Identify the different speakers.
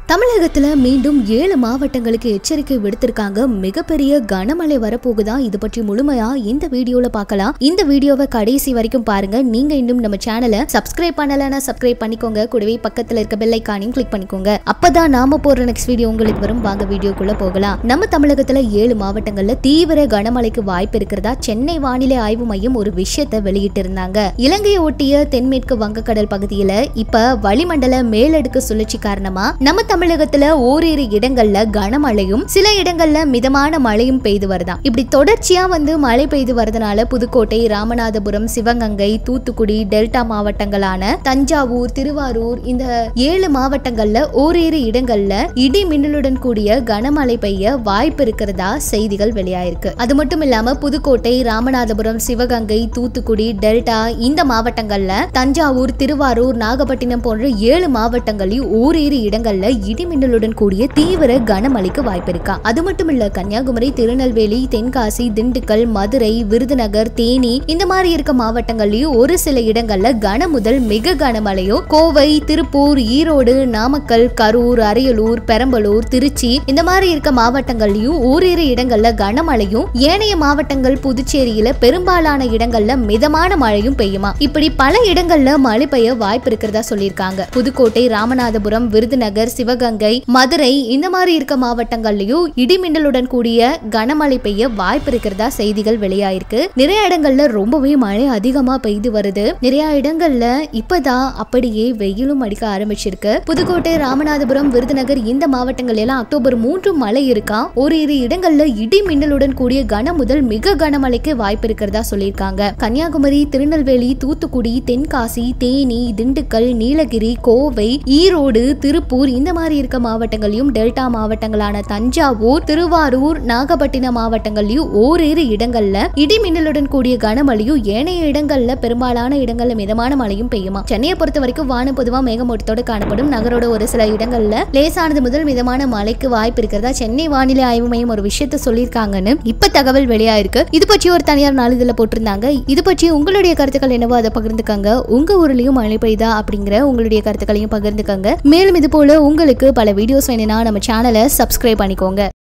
Speaker 1: தமிழகத்துல மீண்டும் ஏழு மாவட்டங்களுக்கு எச்சரிக்கை விடுத்திருக்காங்க மிகப்பெரிய கனமழை வரப்போகுதா இது பற்றி முழுமையா இந்த வீடியோல பார்க்கலாம் இந்த வீடியோவை கடைசி வரைக்கும் பாருங்க நீங்க இன்னும் நம்ம சேனலை சப்ஸ்கிரைப் பண்ணலன்னா சப்ஸ்கிரைப் பண்ணிக்கோங்க கூடவே பக்கத்துல இருக்க பெல் ஐக்கானையும் கிளிக் பண்ணிக்கோங்க அப்பதான் நாம போடுற நெக்ஸ்ட் வீடியோ உங்களுக்கு வரும் வாங்க வீடியோக்குள்ள போகலாம் நம்ம தமிழகத்துல ஏழு மாவட்டங்கள்ல தீவிர கனமழைக்கு வாய்ப்பு இருக்கிறதா சென்னை வானிலை ஆய்வு மையம் ஒரு விஷயத்தை வெளியிட்டு இருந்தாங்க இலங்கையை ஒட்டிய தென்மேற்கு வங்கக்கடல் பகுதியில இப்ப வளிமண்டல மேலடுக்கு சுழற்சி காரணமா நம்ம தமிழகத்துல ஓரிரு இடங்கள்ல கனமழையும் சில இடங்கள்ல மிதமான மழையும் பெய்து வருதாம் இப்படி தொடர்ச்சியா வந்து மழை பெய்து வரதுனால புதுக்கோட்டை ராமநாதபுரம் சிவகங்கை தூத்துக்குடி டெல்டா மாவட்டங்களான தஞ்சாவூர் திருவாரூர் இந்த ஏழு மாவட்டங்கள்ல ஓரிரு இடங்கள்ல இடி மின்னலுடன் கூடிய கனமழை பெய்ய வாய்ப்பு இருக்கிறதா செய்திகள் வெளியாயிருக்கு அது மட்டும் இல்லாம புதுக்கோட்டை ராமநாதபுரம் சிவகங்கை தூத்துக்குடி டெல்டா இந்த மாவட்டங்கள்ல தஞ்சாவூர் திருவாரூர் நாகப்பட்டினம் போன்ற ஏழு மாவட்டங்களையும் ஓரிரு இடங்கள்ல இடிமின்னலுடன் கூடிய தீவிர கனமழைக்கு வாய்ப்பு இருக்கா அது மட்டும் இல்ல கன்னியாகுமரி திருநெல்வேலி தென்காசி திண்டுக்கல் மதுரை விருதுநகர் தேனி இந்த மாதிரி இருக்க மாவட்டங்கள்லயும் ஒரு சில இடங்கள்ல கன முதல் மிக கனமழையும் கோவை திருப்பூர் ஈரோடு நாமக்கல் கரூர் அரியலூர் பெரம்பலூர் திருச்சி இந்த மாதிரி இருக்க மாவட்டங்கள்லயும் ஓரிரு இடங்கள்ல கனமழையும் ஏனைய மாவட்டங்கள் புதுச்சேரியில பெரும்பாலான இடங்கள்ல மிதமான மழையும் பெய்யுமா இப்படி பல இடங்கள்ல மழை பெய்ய வாய்ப்பு இருக்கிறதா சொல்லியிருக்காங்க புதுக்கோட்டை ராமநாதபுரம் விருதுநகர் சிவகங்கை மதுரை இந்த மாதிரி இருக்க மாவட்டங்கள்லயும் இடிமின்னலுடன் கூடிய கனமழை பெய்ய வாய்ப்பு இருக்கிறதா செய்திகள் வெளியாயிருக்கு நிறைய இடங்கள்ல ரொம்பவே மழை அதிகமா பெய்து வருது நிறைய இடங்கள்ல இப்பதான் அப்படியே வெயிலும் அடிக்க ஆரம்பிச்சிருக்கு புதுக்கோட்டை ராமநாதபுரம் விருதுநகர் இந்த மாவட்டங்கள் எல்லாம் அக்டோபர் மூன்று மழை இருக்கா ஒரு இரு இடங்கள்ல இடி மின்னலுடன் கூடிய கன முதல் மிக கனமழைக்கு வாய்ப்பு இருக்கிறதா சொல்லியிருக்காங்க கன்னியாகுமரி திருநெல்வேலி தூத்துக்குடி தென்காசி தேனி திண்டுக்கல் நீலகிரி கோவை ஈரோடு திருப்பூர் இந்த மாதிரி இருக்க மாவட்டங்களையும் டெல்டா மாவட்டங்களான தஞ்சாவூர் திருவாரூர் நாகப்பட்டினம் மாவட்டங்கள்லயும் ஓரிரு இடங்கள்ல இடி மின்னலுடன் கூடிய கனமழையும் ஏனைய இடங்கள்ல பெரும்பாலான இடங்கள்ல மிதமான மழையும் பெய்யுமா சென்னையை பொறுத்த வரைக்கும் வானம் பொதுவா மேகமூட்டத்தோடு காணப்படும் நகரோட ஒரு சில இடங்கள்ல லேசானது முதல் மிதமான மழைக்கு வாய்ப்பு இருக்கிறதா சென்னை வானிலை ஆய்வு மையம் ஒரு விஷயத்த சொல்லியிருக்காங்கன்னு இப்ப தகவல் வெளியாயிருக்கு இது பற்றி ஒரு தனியார் நாளிதழ போட்டிருந்தாங்க இது பற்றி உங்களுடைய கருத்துக்கள் என்னவோ அதை பகிர்ந்துக்கங்க உங்க ஊர்லயும் மழை பெய்தா அப்படிங்கிற உங்களுடைய கருத்துக்களையும் பகிர்ந்துக்கங்க மேலும் இது போல உங்களுக்கு பல வீடியோஸ் வேணும்னா நம்ம சேனலை சப்ஸ்கிரைப் பண்ணிக்கோங்க